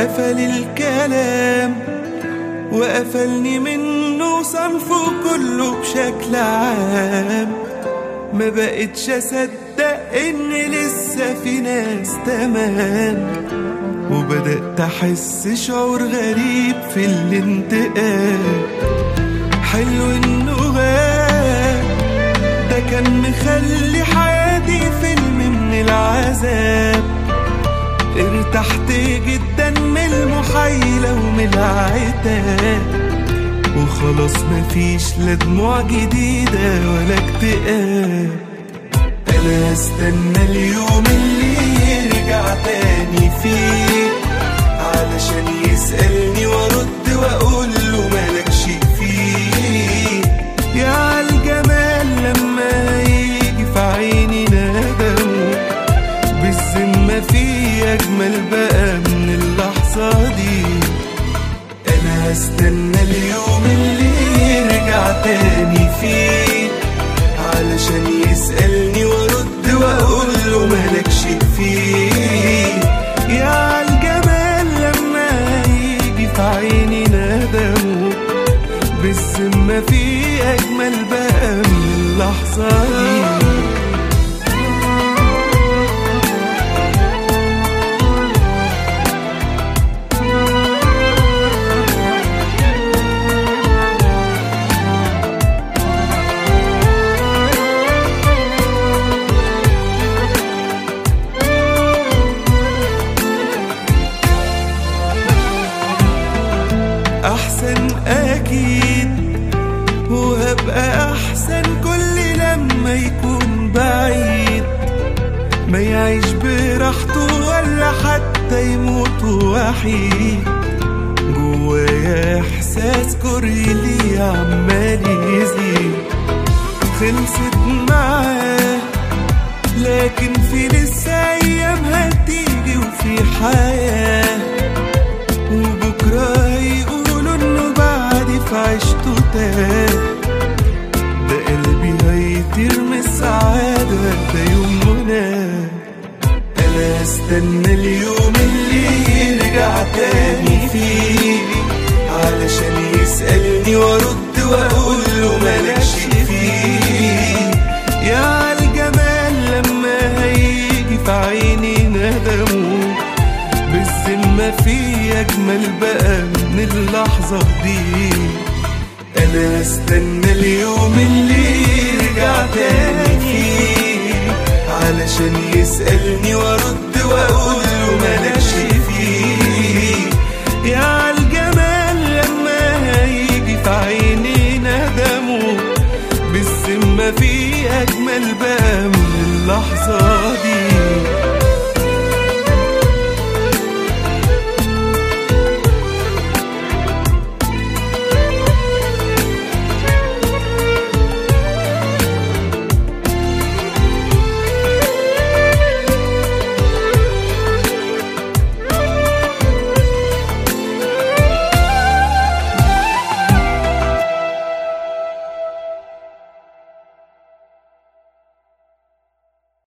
قفل الكلام وقفلني منه صنفه كله بشكل عام ما بقتش اصدق ان لسه في ناس تمام وبدأت احس شعور غريب في الانتقام حلو انه غاب ده كان مخلي حياتي فيلم من العذاب ارتحت جدا من المحايلة ومن العتاب وخلاص مفيش لا دموع جديدة ولا اكتئاب انا استنى اليوم اللي يرجع تاني فيه علشان يسألني وارد واقول له مالكش فيه يا عالجمال لما يجي في عيني ندم بالذمة في أجمل بقى من اللحظة دي أنا هستنى اليوم اللي يرجع تاني فيه علشان يسألني وارد واقول له مالكش فيه يا عالجمال لما يجي في عيني ندم بالذمة في أجمل بقى من اللحظة دي احسن اكيد وهبقى احسن كل لما يكون بعيد ما يعيش براحته ولا حتى يموت وحيد جوايا احساس كره لي عمال يزيد خلصت معاه لكن في لسه ايام هتيجي وفي حياه وبكرة هيقولوا انه بعدي في عشته تاه ده قلبي هيطير من السعادة ده يوم مناه انا استنى اليوم اللي يرجع تاني فيه علشان يسألني وارد واقول له مالكش فيه يا عالجمال لما هيجي في عيني ندمه بالذمة في أجمل بقى من اللحظة دي أنا استنى اليوم اللي يرجع تاني فيه علشان يسألني وارد واقول له مالكش فيه يا عالجمال لما هيجي في عيني ندمه بالذمة في أجمل بقى من اللحظة